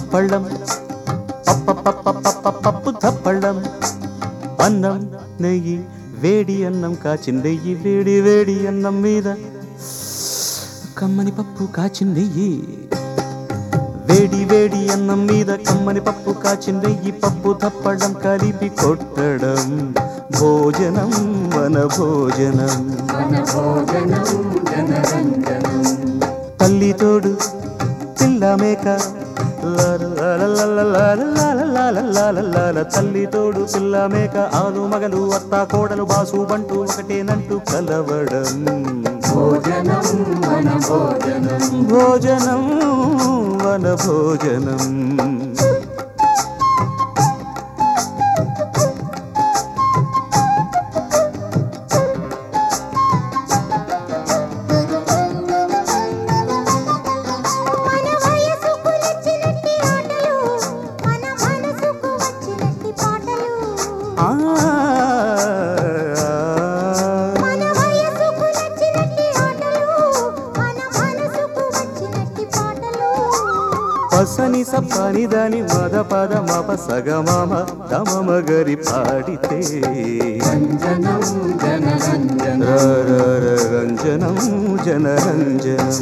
దప్పళ్ళం పప్ప పప్ప పప్ప పప్పు దప్పళ్ళం అన్నం నెయ్యి వేడి అన్నం కాచిన నెయ్యి వేడి వేడి అన్నం మీద కమ్మని పప్పు కాచిన నెయ్యి వేడి వేడి అన్నం మీద కమ్మని పప్పు కాచిన నెయ్యి పప్పు తప్పడం కలిపి కొట్టడం భోజనం వన భోజనం తల్లి తోడు పిల్ల మేక లాల లాల లాల లాల లాల లాల లాల లాల. తల్లి తోడు పిల్ల మేక ఆలు మగలు అత్త కోడలు బాసు బంటు ఒకటేనంటూ కలవడం భోజనం వన భోజనం మన వయసుకు నచ్చినట్టి ఆటలు మన మనసుకు వచ్చినట్టి పాటలు ఆ మన వయసుకు నచ్చినట్టి ఆటలు మన మనసుకు వచ్చినట్టి పాటలు పసని సప్పని దాని మద పద మప సగమామ తమ గరి పాడితే ర ర ర రంజనం జనరంజనం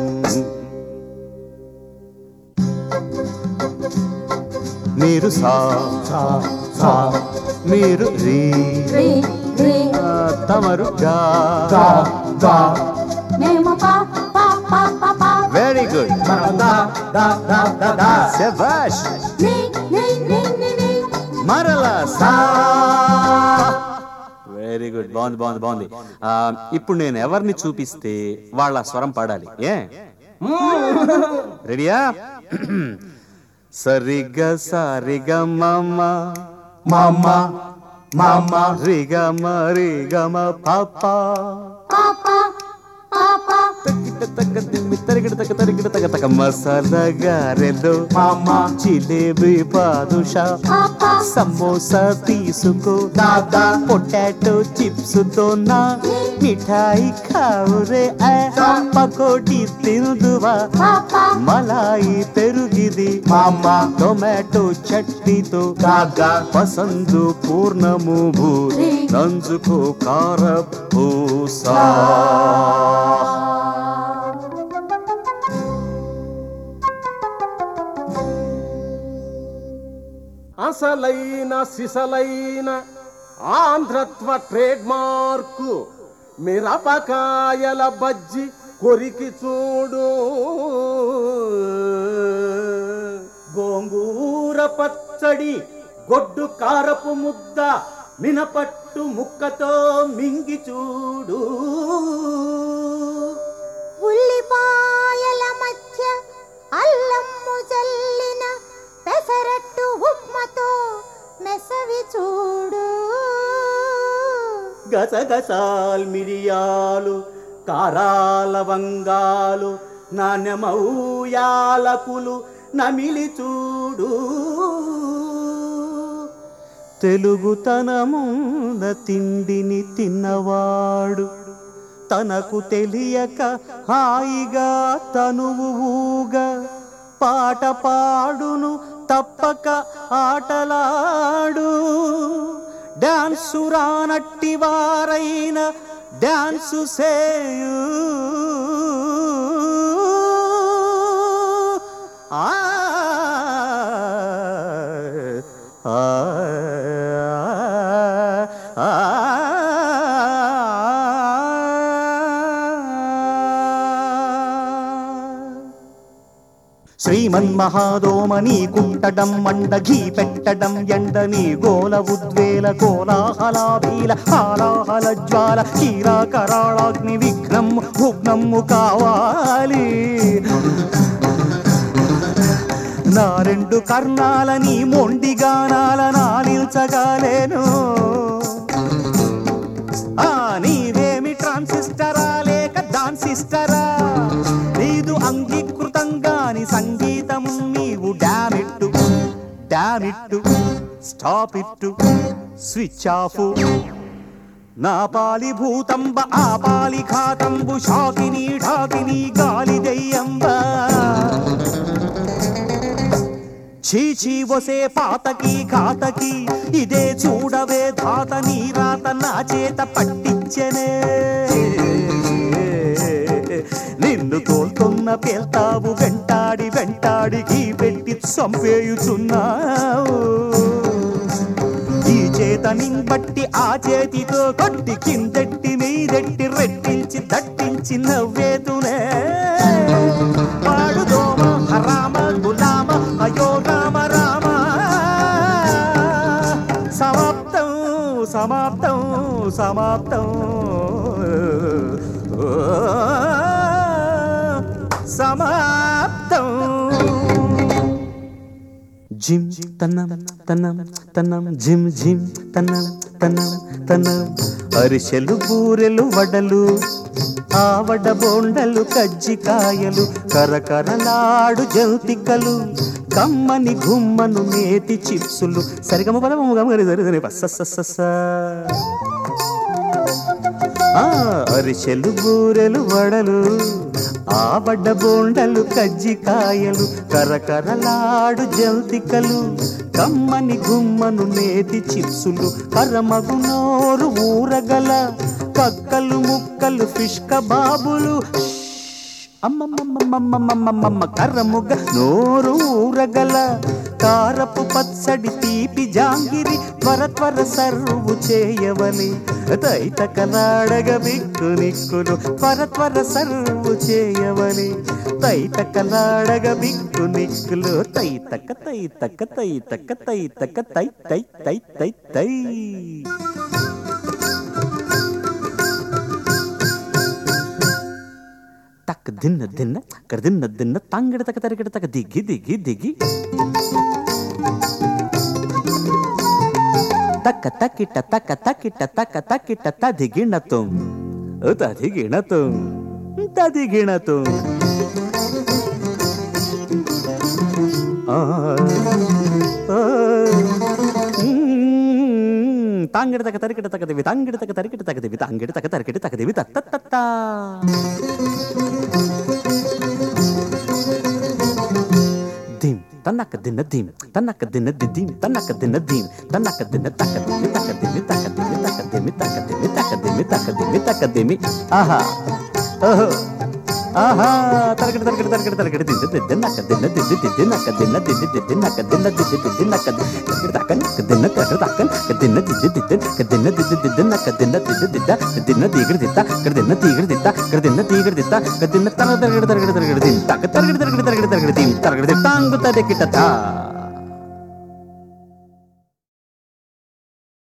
మీరు సా సా సా మీరు రీ రే రే ఆ, తమరు గా దా దా మేము పా పా పా పా పా వెరీ గుడ్ మనం దా దా దా దా దా శభాష్ నే నే నే నే నే మరలా సా వెరీ గుడ్ బాగుంది బాగుంది బాగుంది ఆ, ఇప్పుడు నేను ఎవరిని చూపిస్తే వాళ్ళ స్వరం పాడాలి ఏ రెడీయా సరిగ సరిగ మమ్మ మామ మామ రిగ మరిగమ పాప పాపా పాపా తరిగిడ తగ తరిగిడ తగ తగ మసాలా గారెలు మామ జిలేబీ బాదుషా పాపా సమోసా తీసుకో దాదా పొటాటో చిప్స్ తో నా మిఠాయి ఖావురే ఆ, పకోడీ తిందువా పాపా మలాయి పెరుగిది మామ టొమాటో చట్నీతో దాదా పసందు పూర్ణము భూ నంజుకో కార పూసా అసలైన సిసలైన ఆంధ్రత్వ ట్రేడ్ మార్కు మిరపకాయల బజ్జి కొరికి చూడు గోంగూర పచ్చడి గొడ్డు కారపు ముద్ద మినపట్టు ముక్కతో మింగి చూడు ఉల్లిపాయల మధ్య అల్లమ్ము జల్లిన పెసరట్టు ఉప్మతో మెసవి చూడు గసగసాల్ మిరియాలు కారాల వంగాలు నాణ్యమౌయాలకులు నమిలి చూడు తెలుగుతనమున తిండిని తిన్నవాడు తనకు తెలియక హాయిగా తనువు ఊగా పాట పాడును తప్పక ఆటలాడు డాన్సు రానట్టి వారైన డాన్సు సేయు ఆ ఆ శ్రీమన్మహాదోమని కుట్టడం మండ ఘీ పెట్టడం ఎండని గోల ఉద్వేల కోలాహలాభీల హాలాహల జ్వాల కీరా కరాళాగ్ని విఘ్నం భుగ్నము కావాలి నా రెండు కర్ణాలని మొండి గానాల నాలిల్చగాలేను ఆ నీవేమి ట్రాన్సిస్టరా లేక డాన్సిస్టరా నీదు అంగీకృతంగాని సంగీతం నీవు damn it damn it stop it switch off నా పాలి భూతంబ ఆ పాలి ఖాతంబు షాకిని ఢాకిని గాలి దెయ్యంబ చీచీ వసే పాతకి కాతకి ఇదే చూడవే ధాత నీ రాత నా చేత పట్టించనే నిన్ను తోల్తున్న పేల్తావు వెంటాడి వెంటాడి గీ పెట్టి చంపేయుచున్నావు ఈ చేత నింబట్టి ఆ చేతితో కొట్టి కిందెట్టి మీదెట్టి రెట్టించి దట్టించి నవ్వేతునే వాడు దోమ హరామ గులామ అయో రామ రామ సమాప్తం సమాప్తం సమాప్తం సమాప్తం జిమ్ తన్నం తన్నం తన్నం జిమ్ జిమ్ తన్నం తన్నం తన్నం అరిసెలు బూరెలు వడలు ఆవడ బోండలు కజ్జికాయలు కరకరలాడు జంతికలు కమ్మని గుమ్మను నేతి చిప్సులు సరిగమ బలము గమగరి సరి సరి పస్స ఆ అరిసెలు బూరెలు వడలు ఆవడ్డ బోండలు కజ్జికాయలు కరకరలాడు జంతికలు కమ్మని గుమ్మను నేతి చిప్సులు కరమగు నోరు ఊరగల కక్కలు ముక్కలు ఫిష్ కబాబులు అమ్మమ్మమ్మమ్మమ్మమ్మమ్మ కర్రముగ నోరు ఊరగల కారపు పచ్చడి తీపి జాంగిరి త్వర త్వర సర్వు చేయవలి దైత కలాడగ బిక్కు నిక్కులు త్వర త్వర సర్వు చేయవలి దైత కలాడగ బిక్కు నిక్కులు తైతక తైతక తైతక తైతక తై తై తై తై తై తక్ దిన్న దిన్న కర దిన్న దిన్న తంగిడ తక తరిగిడ తక దిగి దిగి దిగి తక్క తక్కిట తక్క తక్కిట తక్క తక్కిట తదిగిణతం తదిగిణతం తదిగిణతం ఆ ఆ తాంగిడ తక తరికిట తకదివి తాంగిడ తక తరికిట తకదివి తాంగిడ తక తరికిట తకదివి తత్త దిం తన్నక దిన్న దిం తన్నక దిన్న దిం తన్నక దిన్న దిం తన్నక దిన్న తక్క దిమి తక్క దిమి తక్క దిమి తక్క దిమి తక్క దిమి తక్క దిమి తక్క దిమి తక్క దిమి ఆహా ఓహో ఆహా తరగడి తరగడి తరగడి తరగడి దిద్ది దిద్ది నక్క దిన్న దిద్ది దిద్ది నక్క దిన్న దిద్ది దిద్ది నక్క దిన్న దిద్ది దిద్ది నక్క తరగడి తక్క నక్క దిన్న తరగడి తక్క నక్క దిన్న దిద్ది దిద్ది నక్క దిన్న దిద్ది దిద్ది నక్క దిన్న దిద్ది దిద్ద దిన్న తీగడి దిత్త ఇక్కడ దిన్న తీగడి దిత్త ఇక్కడ దిన్న తీగడి దిత్త ఇక్కడ దిన్న తరగడి తరగడి తరగడి తరగడి దిన్ తక్క తరగడి తరగడి తరగడి తరగడి దిన్ తరగడి తాంగు తదెక్కిట